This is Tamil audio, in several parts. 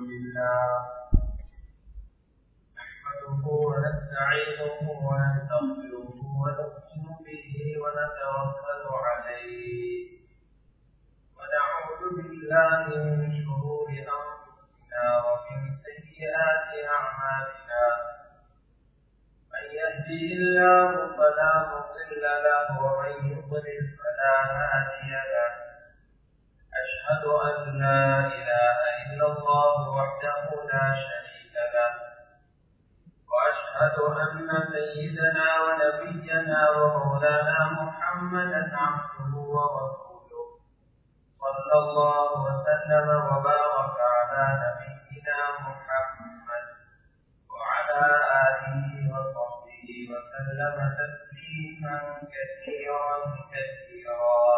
لله نحمده ونستعينه ونستغفره ونؤمن به ونتوكل عليه ونعوذ بالله من شرور أنفسنا ومن سيئات أعمالنا من يهدي الله فلا مضل له ومن يضلل فلا هادي له أشهد أن لا إله إلا الله وحده لا شريك له وأشهد أن سيدنا ونبينا ومولانا محمدا عبده ورسوله صلى الله وسلم وبارك على نبينا محمد وعلى آله وصحبه وسلم تسليما كثيرا كثيرا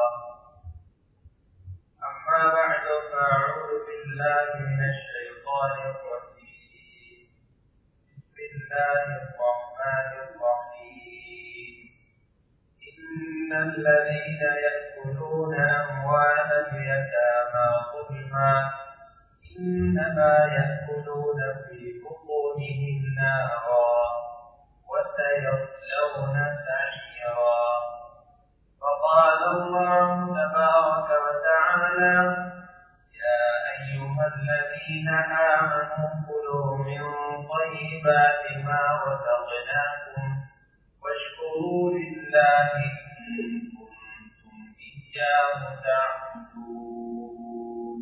أما بعد فأعوذ بالله من الشيطان الرجيم بسم الله الرحمن الرحيم إن الذين يأكلون أموال اليتامى ظلما إنما يأكلون في بطونهم نارا وسيصلون سعيرا فقال الله تبارك وتعالى يا أيها الذين آمنوا كلوا من طيبات ما رزقناكم واشكروا لله إن كنتم إياه تعبدون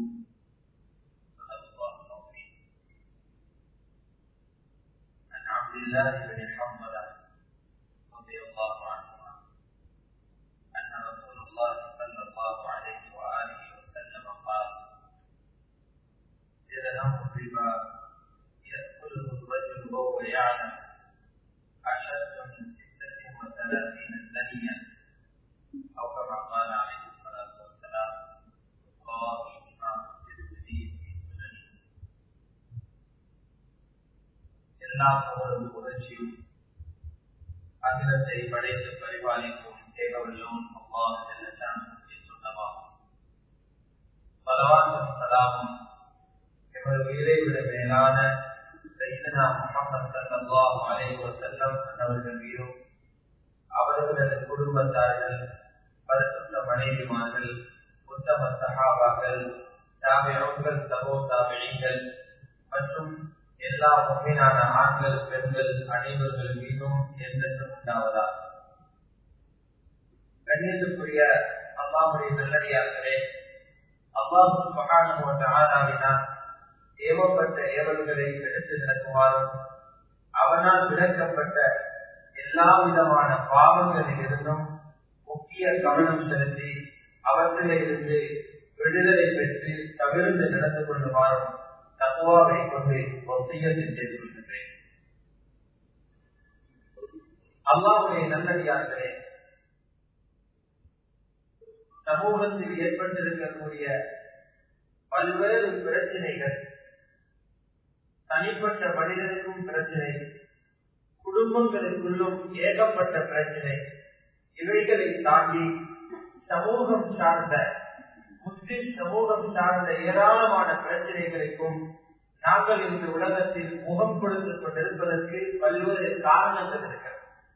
عن عبد الله بن حنظلة رضي الله عنهما أن رسول الله صلى الله عليه وآله وسلم قال درهم الربا يأكله الرجل وهو يعلم أشد من ستة وثلاثين ثانية أو كما قال عليه الصلاة والسلام رواه الإمام الترمذي في سننه எல்லா புகழும் புகழ்ச்சியும் அகிலத்தை படைத்து பரிபாலிக்கும் ஏகவல்லும் அல்லாஹ் ஜல்லஷானுக்கு சொந்தமாகும் சலவாத்தும் சலாமும் எமது உயிரை விட மேலான சைதனா முகமது சல்லாஹ் அலைஹி வஸல்லம் அவர்கள் மீதும் அவர்களது குடும்பத்தார்கள் பரிசுத்த மனைவிமார்கள் உத்தம சஹாபாக்கள் தாபியங்கள் சகோ தாபியங்கள் மற்றும் எல்லா உண்மையான ஆண்கள் பெண்கள் அனைவர்கள் மீதும் என்றென்றும் உண்டாவதா கண்ணியத்துக்குரிய அல்லாவுடைய நல்லடியார்களே அல்லாஹு மகான ஆனாவினால் ஏவப்பட்ட ஏவல்களை எடுத்து நடக்குமாறும் அவனால் விளக்கப்பட்ட எல்லா விதமான பாவங்களில் இருந்தும் முக்கிய கவனம் செலுத்தி அவற்றிலே இருந்து விடுதலை பெற்று தவிர்த்து நடந்து கொள்ளுமாறும் தக்குவாவை கொண்டு ஒத்தியத்தில் செய்து கொள்கின்றேன் அல்லாவுடைய நல்லடியார்களே சமூகத்தில் ஏற்பட்டிருக்கக்கூடிய பல்வேறு பிரச்சனைகள் தனிப்பட்ட மனிதனுக்கும் பிரச்சனை குடும்பங்களுக்குள்ளும் ஏகப்பட்ட பிரச்சனை இவைகளை தாண்டி சமூகம் சார்ந்த முஸ்லிம் சமூகம் சார்ந்த ஏராளமான பிரச்சனைகளுக்கும் நாங்கள் இந்த உலகத்தில் முகம் கொடுத்துக் கொண்டிருப்பதற்கு பல்வேறு காரணங்கள் இருக்கிறது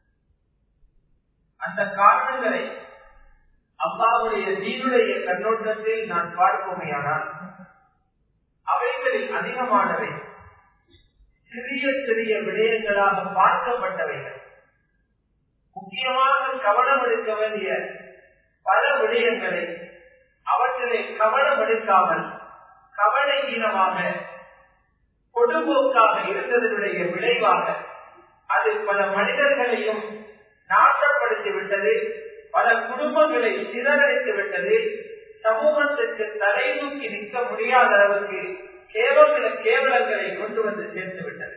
அந்த காரணங்களை அல்லாவுடைய தீனுடைய கண்ணோட்டத்தில் நான் பார்ப்போமையானால் அவைகளில் அதிகமானவை சிறிய சிறிய விடயங்களாக பார்க்கப்பட்டவைகள் முக்கியமாக கவனம் எடுக்க வேண்டிய பல விடயங்களை அவற்றிலே கவனம் எடுக்காமல் கவலை ஈனமாக கொடுபோக்காக இருந்ததனுடைய விளைவாக அது பல மனிதர்களையும் நாசப்படுத்தி விட்டது பல குடும்பங்களை சிதறடித்து விட்டது சமூகத்திற்கு தலை தூக்கி நிற்க முடியாத அளவுக்கு கேவல கேவலங்களை கொண்டு வந்து சேர்த்து விட்டது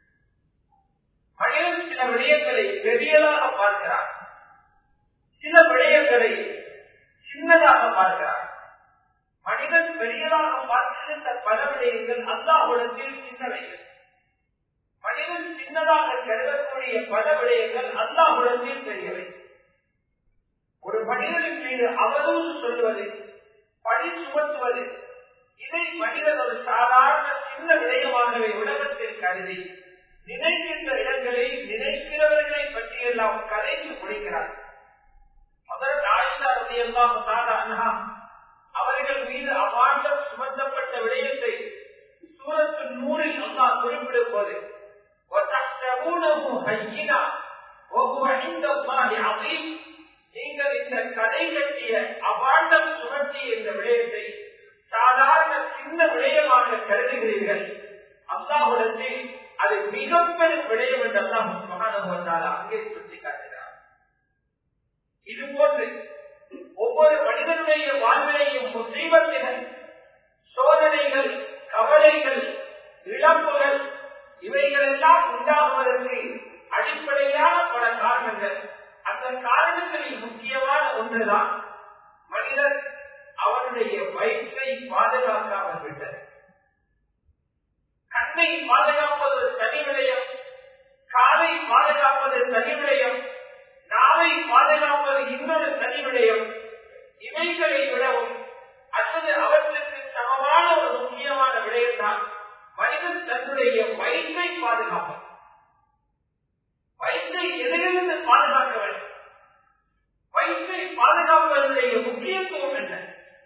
மனிதன் சில விடயங்களை பெரியதாக பார்க்கிறார் சில விடயங்களை சின்னதாக பார்க்கிறார் மனிதன் பெரியதாக பார்க்கின்ற பல விடயங்கள் அல்லாஹுடத்தில் சின்னவைகள் மனிதன் சின்னதாக கருதக்கூடிய பல விடயங்கள் அல்லாஹுடத்தில் பெரியவை ஒரு மனிதனின் மீது அவதூறு சொல்வது பழி சுமத்துவது இதை மனிதன் ஒரு சாதாரண சின்ன கருதி நினைக்கின்ற இடங்களில் நினைக்கிறவர்களை பற்றியெல்லாம் கதைத்து முடிக்கிறார் அதற்கு ஆயிஷா ரதியல்லாஹு தஆலா அன்ஹா அவர்கள் மீது அபாண்டம் சுமத்தப்பட்ட விடயத்தை சூரத்து நூறில் அல்லாஹ் குறிப்பிடும் போது நீங்கள் இந்த கதை கட்டிய அபாண்டம் சுமத்திய இந்த விடயத்தை சாதாரண சின்ன விடயமாக கருதுகிறீர்கள் அல்லாஹுடத்தில் அது மிகப்பெரும் விடயம் என்று அல்லாஹ் மகானவத்தால் அங்கே சுட்டி காட்டுகிறார் இது போன்று ஒவ்வொரு மனிதனுடைய வாழ்விலையும் முசீபத்தினர் சோதனைகள் கவலைகள் இழப்புகள் இவைகள் எல்லாம் உண்டாகுவதற்கு அடிப்படையான பல காரணங்கள் அந்த காரணங்களில் முக்கியமான ஒன்றுதான் மனிதர் அவனுடைய வயிற்றை பாதுகாக்காமல் விட்டது கண்ணை பாதுகாப்பது ஒரு தனி விடயம் காலை பாதுகாப்பது தனி விடயம் நாவை பாதுகாப்பது இன்னொரு தனி விடயம் இவைகளை விடவும் அல்லது அவர்களுக்கு சமமான ஒரு முக்கியமான விடயம் தான் மனிதன் தன்னுடைய வயிற்றை பாதுகாப்பது வயிற்றை எதிலிருந்து பாதுகாக்க வேண்டும் வயிற்றை பாதுகாப்பதனுடைய முக்கியத்துவம் என்ன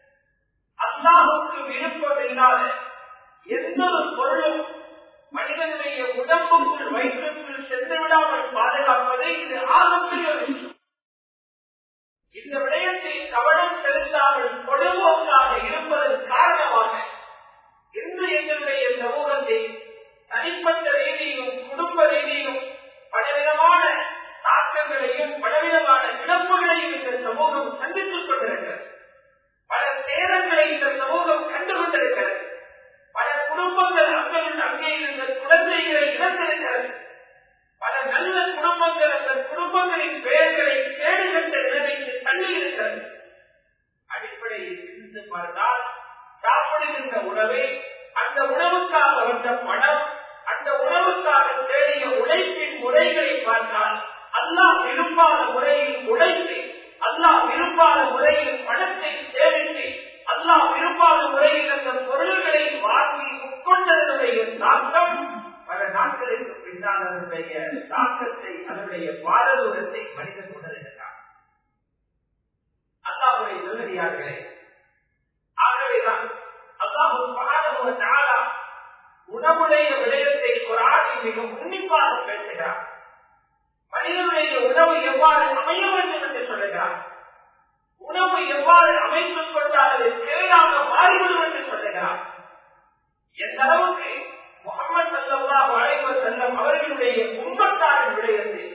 அல்லாஹுக்கு விருப்பம் இல்லாத எந்த ஒரு பொருளும் மனிதனுடைய உடம்புக்குள் வயிற்றுக்குள் சென்று விடாமல் பாதுகாப்பதை இது ஆகப்பெரிய ஒரு விஷயம் இந்த விடயத்தை கவனம் செலுத்தாமல் பொழுதுபோக்காக இருப்பதன் காரணமாக இன்று எங்களுடைய சமூகத்தை தனிப்பட்ட ரீதியிலும் குடும்ப ரீதியிலும் பலவிதமான தாக்கங்களையும் பலவிதமான இழப்புகளையும் இந்த சமூகம் சந்தித்துக் கொண்டிருக்கிறது பல சேதங்களை இந்த சமூகம் கண்டுகொண்டிருக்கிறது பல குடும்பங்கள் அங்கே அங்கே இருந்த குழந்தைகளை இழந்திருக்கிறது பல நல்ல குடும்பங்கள் அந்த குடும்பங்களின் பெயர்களை கேடுகட்ட நிலைமைக்கு தள்ளி இருக்கிறது அடிப்படையில் சிந்தித்து பார்த்தால் சாப்பிடுகின்ற உணவை அந்த உணவுக்காக வந்த பணம் அந்த உணவுக்காக தேடிய உழைப்பின் முறைகளை பார்த்தால் அல்லாஹ் விரும்பாத முறையில் உழைத்து அல்லாஹ் விரும்பாத முறையில் பணத்தை சேமித்து அல்லாஹ் விரும்பாத முறையில் அந்த பொருள்களை வாங்கி உட்கொண்டதனுடைய தாக்கம் பல நாட்களுக்கு பின்னால் அதனுடைய தாக்கத்தை அதனுடைய பாரதூரத்தை மனிதன் உணர்கிறார் அல்லாஹுடைய நல்லடியார்களே ஆகவேதான் அல்லாஹு பாரதூர தாரா உணவுடைய விடயத்தை ஒரு ஆட்சி மிக உன்னிப்பாக பேசுகிறார் மனிதனுடைய உணவு எவ்வாறு அமைய வேண்டும் என்று சொல்லுகிறார் உணவு எவ்வாறு அமைத்துக் கொண்டால் அது கேடாக மாறிவிடும் என்று சொல்லுகிறார் எந்த அளவுக்கு முகமது சல்லா வளைவ செல்லம் அவர்களுடைய உண்மத்தாரின் விடயத்தில்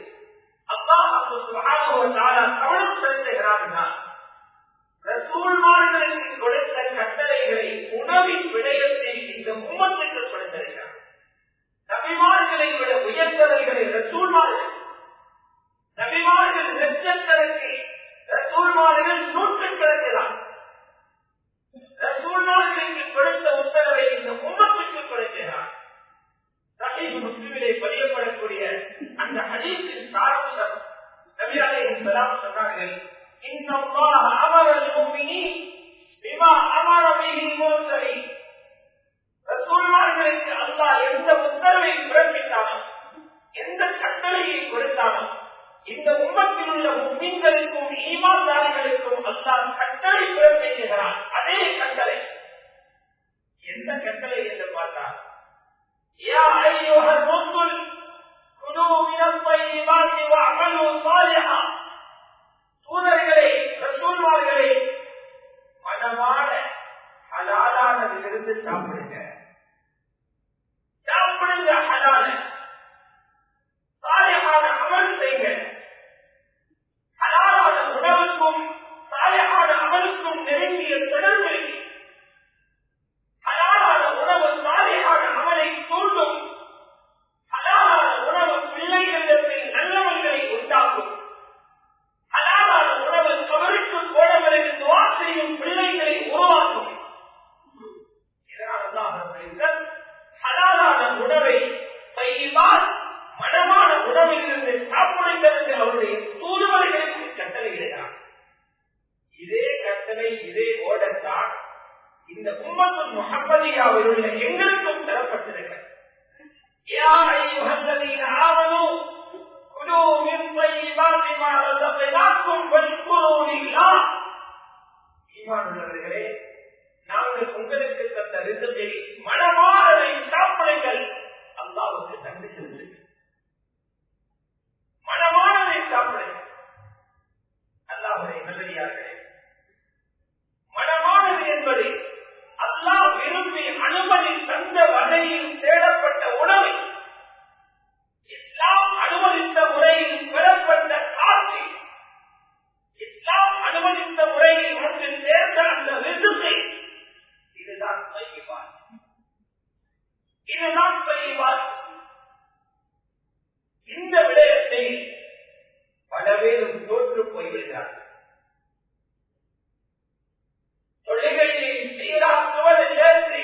அல்லாஹ் கவனம் செலுத்துகிறார் ரசூல்மார்களுக்கு கொடுத்த கட்டளைகளை உணவின் விடயத்தில் இந்த உம்மத்துக்கு கொடுத்திருக்கிறார் நபிமார்களை விட உயர்ந்தவர்களை ரசூல்மார்கள் நபிமார்கள் லட்சக்கணக்கு ரசூல்மார்கள் நூற்றுக்கணக்கிலார் ரசூல்மார்களுக்கு கொடுத்த உத்தரவை இந்த உம்மத்துக்கு கொடுக்கிறார் சஹீஹ் முஸ்லிமிலே பதியப்படக்கூடிய அந்த ஹதீஸின் சாராம்சம் நபி அலைஹிஸ் ஸலாம் சொன்னார்கள் إن الله أمر المؤمنين بما أمر به المرسلين ரசூல்மார்களுக்கு அல்லாஹ் எந்த உத்தரவை பிறப்பித்தானோ எந்த கட்டளையை கொடுத்தானோ இந்த உம்மத்தில் உள்ள முஸ்லிம்களுக்கும் ஈமான்தாரிகளுக்கும் அல்லாஹ் கட்டளை பிறப்பிக்கிறான் அதே கட்டளை எந்த கட்டளை என்று பார்த்தால் يا أيها الرسل كلوا من الطيبات واعملوا صالحا தூதர்களே ரசூல்மார்களே يا أيها الذين آمنوا كلوا من طيبات ما رزقناكم واشكروا لله ஈமான் உள்ளவர்களே நாங்கள் உங்களுக்கு தந்த ரிசத்தை மனமானதை சாப்பிடுங்கள் அல்லாவுக்கு நன்றி செலுத்துங்கள் மனமானதை சாப்பிடுங்கள் அல்லாவுடைய நல்லடியார்களே மனமானது என்பது அல்லாஹ் விரும்பி அனுமதி தந்த வகையில் தேடப்பட்ட உணவை இஸ்லாம் அனுமதித்த முறையில் பெறப்பட்ட காட்சி இஸ்லாம் அனுமதித்த முறையில் வந்து சேர்ந்த அந்த விசுத்தை இதுதான் பைவான் இதுதான் பைவான் இந்த விடயத்தை பல பேரும் தோற்று போய்விடுகிறார்கள் தொழில்களை சீராக்குவது சேர்த்து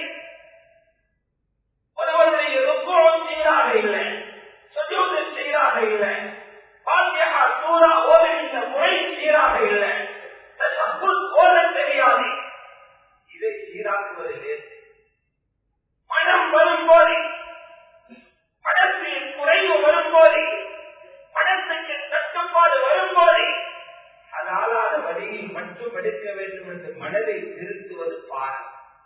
ஒருவருடைய ருக்குவம் சீராக இல்லை சுஜூது சீராக இல்லை பாத்தியா சூறா ஓதுகின்ற முறை சீராக இல்லை தசப்புல் ஓத தெரியாது இதை சீராக்குவது லேசு மனம் வரும்போது மனத்தில் குறைவு வரும்போது மனத்துக்கு கட்டுப்பாடு வரும்போது அதாலாத வழியில் மட்டும் எடுக்க வேண்டும் என்று மனதை திருத்துவது பாரம்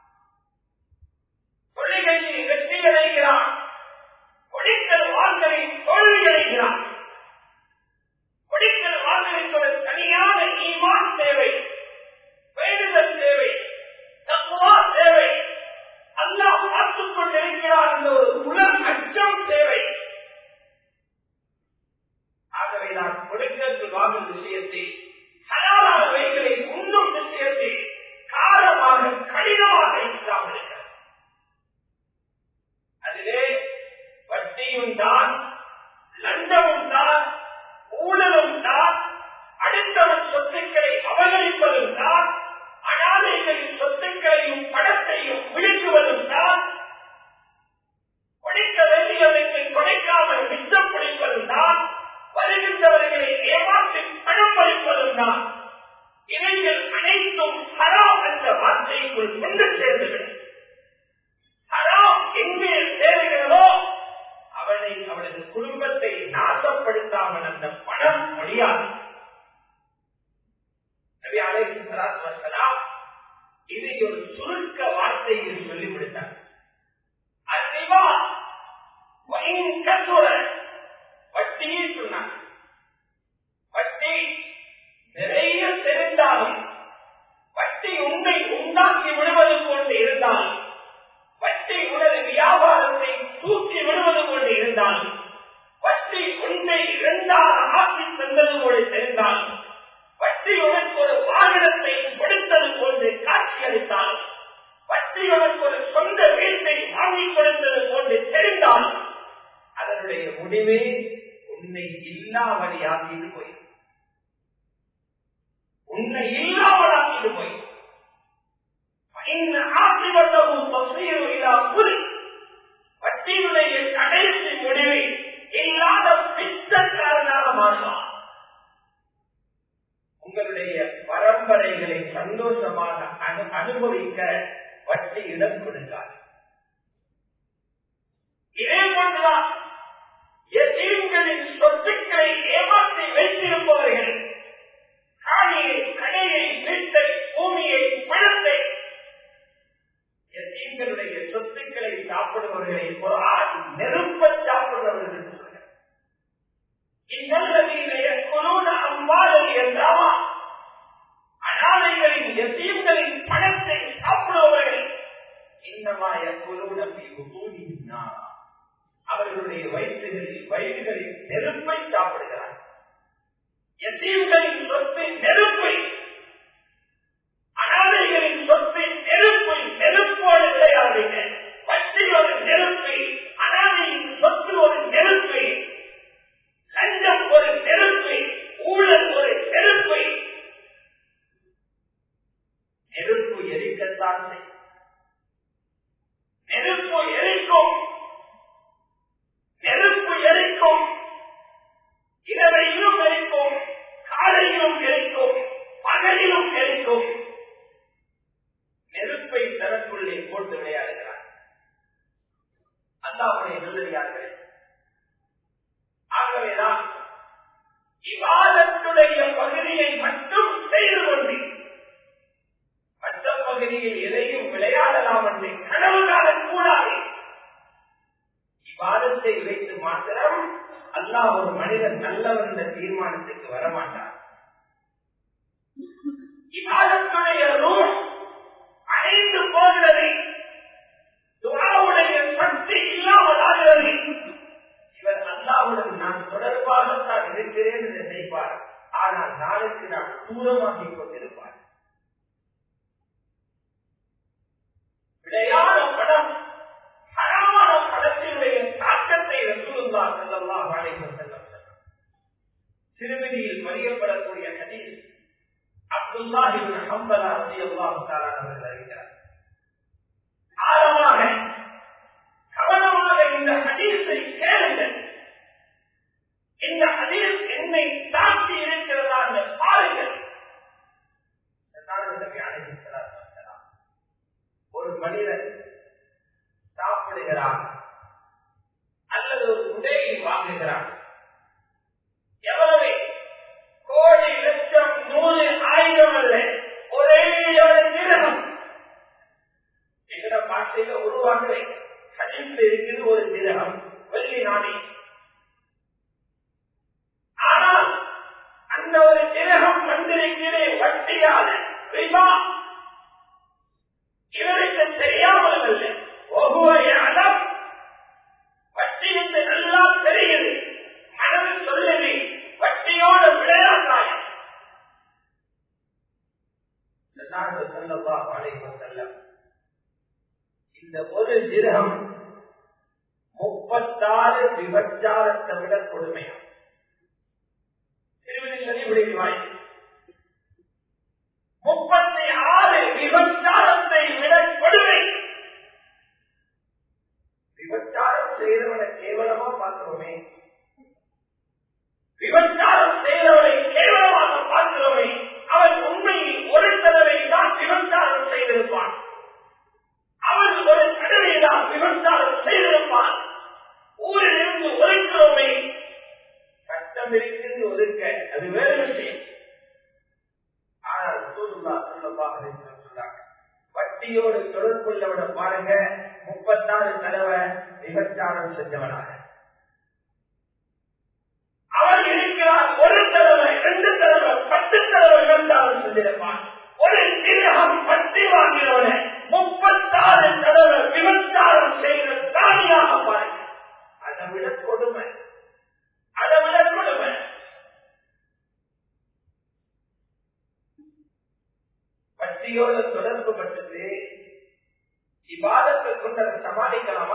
தொழில்களில் வெற்றி அடைகிறான் கொடிக்கல் வாழ்களில் தோல்வி அடைகிறான் கொடிக்கல் வாழ்களில் ஒரு தனியான ஈமான் தேவை வேண்டுதல் தேவை தக்குவா தேவை அல்லாஹ் பார்த்துக் கொண்டிருக்கிறார் என்ற ஒரு உலக அச்சம் தேவை ஆகவே நான் கொடுக்கல் வாங்கும் விஷயத்தை ஹலாலானவைகளை உண்ணும் விஷயத்தை காரமாக கடினமாக இல்லாமல் இருக்கிறது அதிலே வட்டியும் தான் லண்டமும் தான் ஊழலும் தான் அடுத்தவன் சொத்துக்களை அபகரிப்பதும் தான் அனாதைகளின் சொத்துக்களையும் பணத்தையும் விழுங்குவதும் தான் கொடுக்க வேண்டியவற்றை கொடுக்காமல் மிச்சம் பிடிப்பதும் தான் வருகின்றவர்களை ஏமாற்றி பணம் பறிப்பதும் தான் இவைகள் அனைத்தும் ஹராம் என்ற வார்த்தைக்குள் கொண்டு சேர்ந்துவிடும் ஹராம் எங்கே சேருகிறதோ அவனை அவனது குடும்பத்தை நாசப்படுத்தாமல் அந்த பணம் முடியாது நபி அலைஹி ஸலாத்து வஸலாம் இதை ஒரு சுருக்க வார்த்தையில் சொல்லிவிடுத்தார் அரிவா வயின் கசுர வட்டியை சொன்னார் வட்டி நிறைய தெரிந்தாலும் வட்டி உன்னை உண்டாக்கி விடுவது போன்று இருந்தாலும் வட்டி உனது வியாபாரத்தை தூக்கி விடுவது போன்று இருந்தாலும் வட்டி உன்னை இரண்டாக ஆக்கி தந்தது போல தெரிந்தாலும் வட்டி உனக்கு ஒரு வாகனத்தை கொடுத்தது போன்று காட்சியளித்தால் வட்டி உனக்கு ஒரு சொந்த வீட்டை வாங்கிக் கொடுத்தது போன்று தெரிந்தால் அதனுடைய முடிவே உன்னை இல்லாமலியாக்கிட்டு போய் உன்னை இல்லாமலாக்கிட்டு போய் ஆசிர்வந்தமும் பசீரும் இல்லா புரி வட்டியுடைய கடைசி முடிவை இல்லாத பிச்சைக்காரனாக மாறுவான் உங்களுடைய பரம்பரைகளை சந்தோஷமாக அனு அனுபவிக்க வட்டி இடம் கொடுத்தார் இதே போன்றுதான் எத்தீம்களின் சொத்துக்களை ஏமாற்றி வைத்திருப்பவர்கள் காணியை கடையை வீட்டை பூமியை பணத்தை எத்தீம்களுடைய சொத்துக்களை சாப்பிடுபவர்களை ஒரு ஆள் நெருப்ப சாப்பிடுறவர்கள் சொல்கிறார் இந்நல்லதீனைய குலூன அம்பாளல் என்றாமா அனாதைகளின் எத்தீம்களின் பணத்தை சாப்பிடுபவர்கள் இன்னமாய குலூன பூமியினா அவர்களுடைய வயிற்றுகளில் வயிறுகளில் நெருப்பை சாப்பிடுகிறார் எத்தீம்களின் சொத்து நெருப்பை அனாதைகளின் சொத்து நெருப்பை நெருப்போடு விளையாடுங்க பற்றி ஒரு நெருப்பை அனாதையின் சொத்து ஒரு நெருப்பை லஞ்சம் ஒரு நெருப்பை ஊழல் ஒரு நெருப்பை நெருப்பு எரிக்கத்தான் செய்யும் நெருப்பு எரிக்கும் நெருப்பு எரிக்கும் இரவையிலும் எரிக்கும் காலையிலும் எரிக்கும் பகலிலும் எரிக்கும் நெருப்பை தனக்குள்ளே போட்டு விளையாடுகிறார் அல்லாவுடைய நல்லடியார்களே இபாதத்தை வைத்து மாத்திரம் அல்லாஹ் ஒரு மனிதன் நல்லவர் என்ற தீர்மானத்துக்கு வரமாட்டார் இபாதத்துடைய ரூம் அணைந்து போகிறது துவாவுடைய சக்தி இல்லாமல் ஆகிறது இவர் அல்லாவுடன் நான் தொடர்பாகத்தான் இருக்கிறேன் என்று நினைப்பார் ஆனால் நாளுக்கு நான் தூரமாகிக் கொண்டிருப்பார் விளையாட படம் ஹராமான படத்தினுடைய தாக்கத்தை ரசூலுல்லா ஸல்லல்லாஹு அலைஹி வஸல்லம் திருமதியில் பதியப்படக்கூடிய ஹதீஸ் அப்துல்லா இப்னு ஹம்பலா ரலியல்லாஹு தஆலா அவர்கள் அறிகிறார் ஆழமாக கவனமாக இந்த ஹதீஸை கேளுங்கள் இந்த ஹதீஸ் என்னை தாக்கி இருக்கிறதா என்று பாருங்கள் நபி அலைஹி ஸலாத்து வஸலாம் ஒரு மனிதன் சாப்பிடுகிறான் அல்லது ஒரு உடையை வாங்குகிறான் எவ்வளவு கோடி லட்சம் நூறு ஆயிரம் அல்ல ஒரே ஒரு திரகம் எங்கட பாட்டையில உருவாகவே கடிந்து இருக்குது ஒரு திரகம் வெள்ளி நாணி ஆனால் அந்த ஒரு திரகம் வந்திருக்கிறே வட்டியாத ரிபா இவருக்கு தெரியாமல் அல்ல ஒவ்வொரு அடம் வட்டி என்று நல்லா தெரியுது மனது சொல்லுது வட்டியோட விளையாட்டாயம் இந்த ஒரு திரகம் முப்பத்தாறு விபச்சாரத்தை விட கொடுமையா திருவிழி விடுவாய் முப்பத்தி ஆறு விபச்சாரத்தை விட கொடுமை விபச்சாரம் செய்தவனை கேவலமா பார்க்கிறோமே விபச்சாரம் செய்தவனை கேவலமாக பார்க்கிறோமே அவன் உண்மையில் ஒரு தடவை தான் விபச்சாரம் செய்திருப்பான் அவன் ஒரு தடவை தான் விபச்சாரம் செய்திருப்பான் ஊரிலிருந்து ஒதுக்கிறோமே சட்டம் இருக்கிறது ஒதுக்க அது வேறு விஷயம் ஆனால் சூழ்நிலா சொல்லப்பாக சொன்னாங்க வட்டியோடு தொடர்புள்ளவனை பாருங்க முப்பத்தாறு தடவை விபச்சாரம் செஞ்சவனாக அவன் இருக்கிறான் ஒரு தடவை ரெண்டு தடவை பத்து தடவை விபச்சாரம் செஞ்சிருப்பான் ஒரு திரகம் பட்டி வாங்கினவனை முப்பத்தாறு தடவை விபச்சாரம் செய்த தானியாக பாருங்க அதை விட கொடுமை அதை விட கொடுமை பட்டியோட தொடர்பு பட்டது இவ்வாதத்தை கொண்டு அதை சமாளிக்கலாமா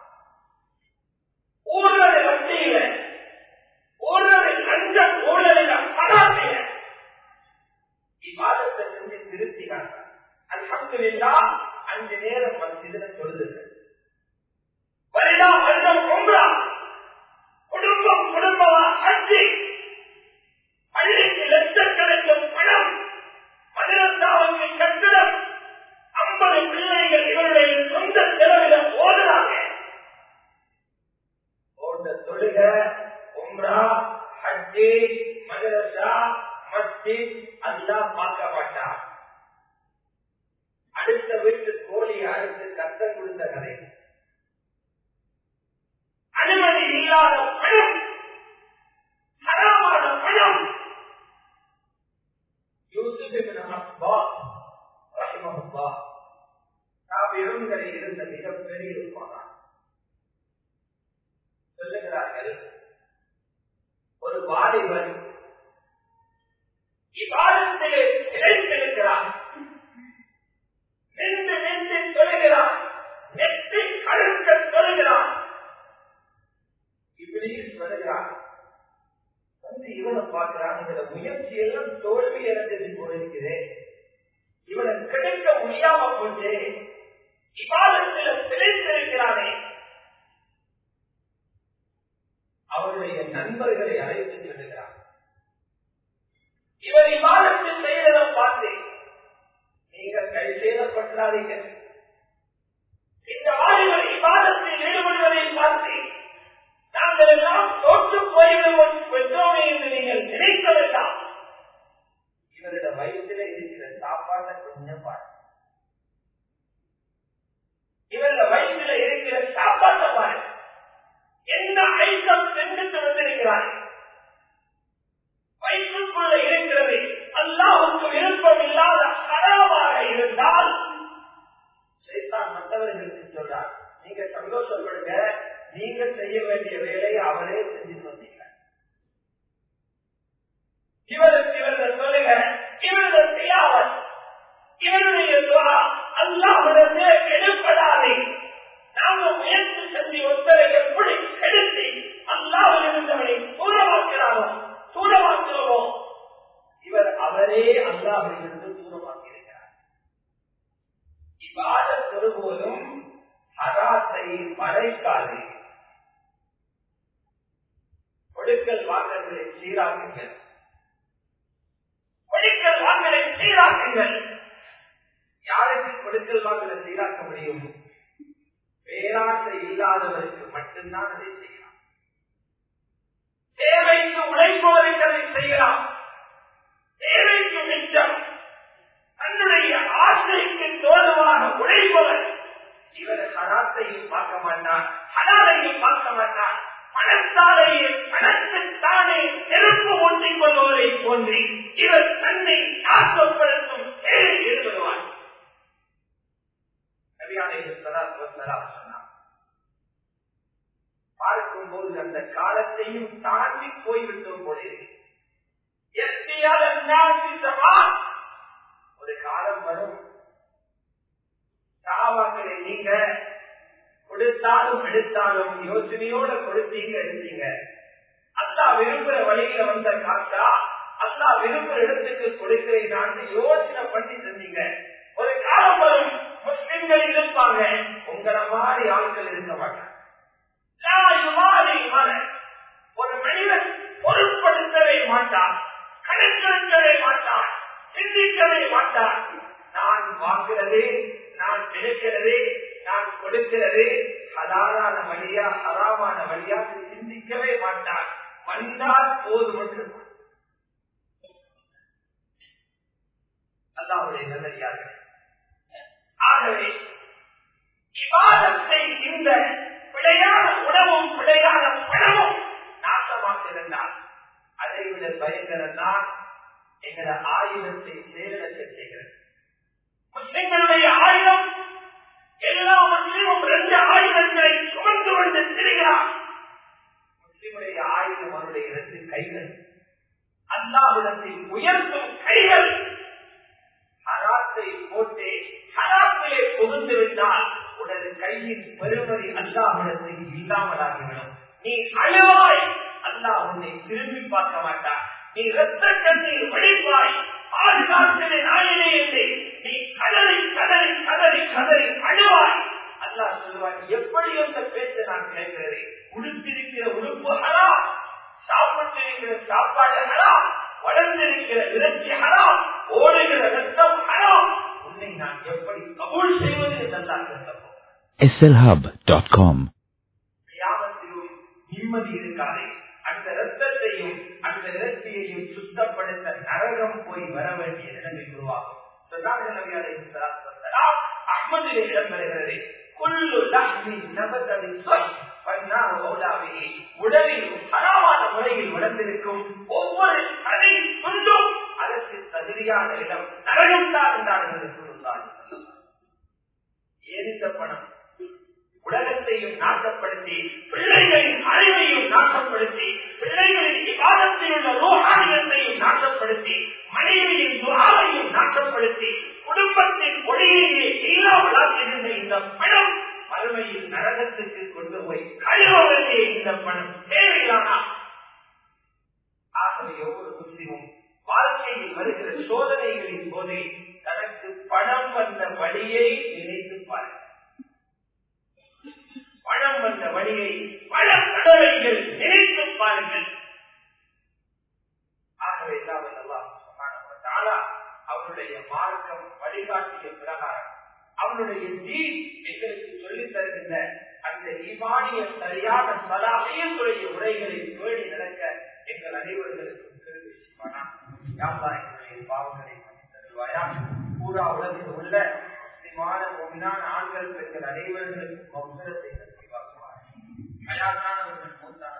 ஊழல் வட்டியில ஊழல் லஞ்ச ஊழலில் பணாத்தில இவ்வாதத்தை செஞ்சு திருத்தினாங்க அல்ஹம்துலில்லா அஞ்சு நேரம் மத்தியில தொழுதுங்க வருடா வருடம் உம்ரா குடும்பம் குடும்பமா அஞ்சு பள்ளிக்கு லட்சக்கணக்கில் பணம் பதினெட்டாவது கட்டிடம் ஐம்பது பிள்ளைகள் இவருடைய சொந்த செலவில ஓதுறாங்க ஓட்ட தொழுக உம்ரா ஹஜ்ஜி மதரசா மஸ்ஜித் அல்லாஹ் பார்க்க மாட்டார் அடுத்த வீட்டு கோழி அறுத்து கத்தம் கொடுத்த கதை அனுமதி இல்லாத பணம் ஹராமான பணம் யூசுப் இப்னு அஸ்பா ரஹிமஹுல்லாஹ் தாபியங்களில் இருந்த மிகப்பெரிய இருப்பானார் சொல்லுகிறார்கள் ஒரு வாலிபன் இவ்வாரத்திலே கிடைத்திருக்கிறார் நின்று நின்று சொல்கிறார் நெற்றி கழுக்க சொல்கிறார் இப்படி சொல்கிறார் வந்து இவனை பார்க்கிறான் இதுல முயற்சி எல்லாம் தோல்வி அடைஞ்சது போயிருக்கிறேன் இவனை கிடைக்க முடியாம போச்சு இவாதத்தில் திளைத்திருக்கிறானே அவருடைய நண்பர்களை அழைத்து செல்கிறார் இவர் இவாதத்தில் செய்ததை பார்த்து நீங்கள் கை செய்யப்பட்டாதீங்க இந்த வாலிபர் இவாதத்தில் ஈடுபடுவதை பார்த்து நாங்கள் எல்லாம் தோற்று போய்விடுவோம் பெற்றோமே என்று நீங்கள் நினைக்க வேண்டாம் இவருடைய வயிற்றில இருக்கிற சாப்பாட்டை கொஞ்சம் பாரு இவருடைய வயிற்றில இருக்கிற சாப்பாட்டை பாரு என்ன சந்தோஷப்படுங்க நீங்க செய்ய வேண்டிய வேலையை அவரே செஞ்சுட்டு வந்தீங்க இவருக்கு இவர்கள் சொல்லுங்க இவர்கள் செய்யாமல் இவருடைய துவா அல்லாஹிடத்தே எடுப்படாதே நாம முயற்சி செஞ்சு ஒருத்தரை எப்படி எடுத்து அல்லாஹ் இருந்தவனை தூரமாக்கிறாரோ தூரமாக்கிறோமோ இவர் அவரே அல்லாஹிலிருந்து தூரமாக்கியிருக்கிறார் இவ்வாத ஒருபோதும் ஹராத்தை மறைக்காது கொடுக்கல் வாங்கல்களை சீராக்குங்கள் கொடுக்கல் வாங்கலை சீராக்குங்கள் யாருக்கு கொடுக்கல் வாங்கலை சீராக்க முடியும் பேராசை இல்லாதவருக்கு மட்டும்தான் அதை செய்யலாம் தேவைக்கு உழைப்பவருக்கு அதை செய்யலாம் தேவைக்கு மிச்சம் தன்னுடைய ஆசைக்கு தோதுவாக உழைப்பவர் இவர் ஹராத்தையும் பார்க்க மாட்டார் ஹலாலையும் பார்க்க மாட்டார் பணத்தாலேயே பணத்துத்தானே நெருப்பு ஒன்றிக் கொள்பவரை போன்றி இவர் தன்னை நாசப்படுத்தும் செயலில் ஈடுபடுவார் பார்க்கும்போது அந்த காலத்தையும் தாண்டி போய்விட்டோம் போலே ஒரு காலம் வரும் சாவாக்களை நீங்க கொடுத்தாலும் எடுத்தாலும் யோசனையோட கொடுத்தீங்க எடுத்தீங்க அல்லா விரும்புற வழியில வந்த காசா அல்லா விரும்புற இடத்துக்கு கொடுக்கிறேன் யோசனை பண்ணி செஞ்சீங்க ஒரு காலம் வரும் முஸ்லிம்கள் இருப்பாங்க உங்களை மாதிரி ஆட்கள் இருக்க மாட்டாங்க ஒரு மனிதன் பொருட்படுத்தவே மாட்டான் கணக்கெடுக்கவே மாட்டான் சிந்திக்கவே மாட்டான் நான் வாங்குறது நான் எடுக்கிறது நான் கொடுக்கிறது ஹலாலான வழியா ஹராமான வழியா சிந்திக்கவே மாட்டான் வந்தால் போதும் என்று அல்லாவுடைய நல்லடியார்கள் ஆகவே விவாதத்தை இந்த பிழையான உணவும் பிழையான பணமும் நாசமாக இருந்தால் அதை விட பயங்கரம் தான் எங்கள ஆயுதத்தை சேதனத்தை செய்கிறது முஸ்லிம்களுடைய ஆயுதம் எல்லா முஸ்லீமும் ரெண்டு ஆயுதங்களை சுமந்து கொண்டு திரிகிறார் முஸ்லிமுடைய ஆயுதம் அவருடைய இரண்டு கைகள் அல்லாவிடத்தில் உயர்த்தும் கைகள் ஹராத்தை போட்டு ஹராத்திலே புகுந்து விட்டால் உனது கையின் பெருமதி அல்லாஹிடத்தில் இல்லாமலாகிவிடும் நீ அழுவாய் அல்லாஹ் உன்னை திரும்பி பார்க்க மாட்டார் நீ ரத்த கண்ணீர் வடிப்பாய் பாதுகாத்திலே நாயிலே என்று நீ கதறி கதறி கதறி கதறி அழுவாய் அல்லாஹ் சொல்லுவாய் எப்படி அந்த பேச்சை நான் கேட்கிறேன் உடுத்திருக்கிற உடுப்பு ஹரா சாப்பிட்டிருக்கிற சாப்பாடு ஹரா வளர்ந்திருக்கிற இறைச்சி ஹராம் ஓடுகிற ரத்தம் ஹராம் உன்னை நான் எப்படி கபூல் செய்வது என்றெல்லாம் slhub.com கியாமத்திலும் நிம்மதி இருக்காது அந்த ரத்தத்தையும் அந்த இறைச்சியையும் சுத்தப்படுத்த நரகம் போய் வர வேண்டிய நிலைமை உருவாகும் சொன்னார்கள் நபி அலைஹி ஸலாத்து வஸலாம் அஹ்மதிலே இடம்பெறுகிறது குல்லு லஹ்மி நபதவி ஸஹ் ஃபன்னார் ஔலாபிஹி உடலில் ஹராமான முறையில் வளர்ந்திருக்கும் ஒவ்வொரு தனி துண்டும் அதற்கு தகுதியான இடம் நரகம் தான் என்றார்கள் சொல்லுங்கள் ஏறித்த பணம் உலகத்தையும் நாசப்படுத்தி பிள்ளைகளின் அறிவையும் நாசப்படுத்தி பிள்ளைகளின் விவாதத்தில் உள்ள ரோஹானியத்தையும் நாசப்படுத்தி மனைவியின் துவாவையும் நாசப்படுத்தி குடும்பத்தின் ஒளியையே இல்லாமலாக்கியிருந்த இந்த பணம் மறுமையில் நரகத்துக்கு கொண்டு போய் கழுவவே இந்த பணம் தேவையானா ஆகவே ஒவ்வொரு முஸ்லிமும் வாழ்க்கையில் வருகிற சோதனைகளின் போது தனக்கு பணம் வந்த வழியை நினைத்து பாருங்கள் பணம் வந்த வழியை பல தடவைகள் நினைத்து பாருங்கள் ஆகவே அவருடைய மார்க்கம் வழிகாட்டிய பிரகாரம் அவனுடைய தீன் எங்களுக்கு சொல்லித் தருகின்ற அந்த ஈமானிய சரியான சலாமையத்துடைய உரைகளை பேணி நடக்க எங்கள் அனைவர்களுக்கும் கருதி செய்வானா யாப்பா எங்களுடைய பாவங்களை தருவாயா பூரா உலகில் உள்ள முஸ்லிமான உண்மையான ஆண்கள் பெண்கள் அனைவர்களுக்கும் மௌசரத்தை நல்கி வாங்குவார் அயாதானவர்கள் மூத்தான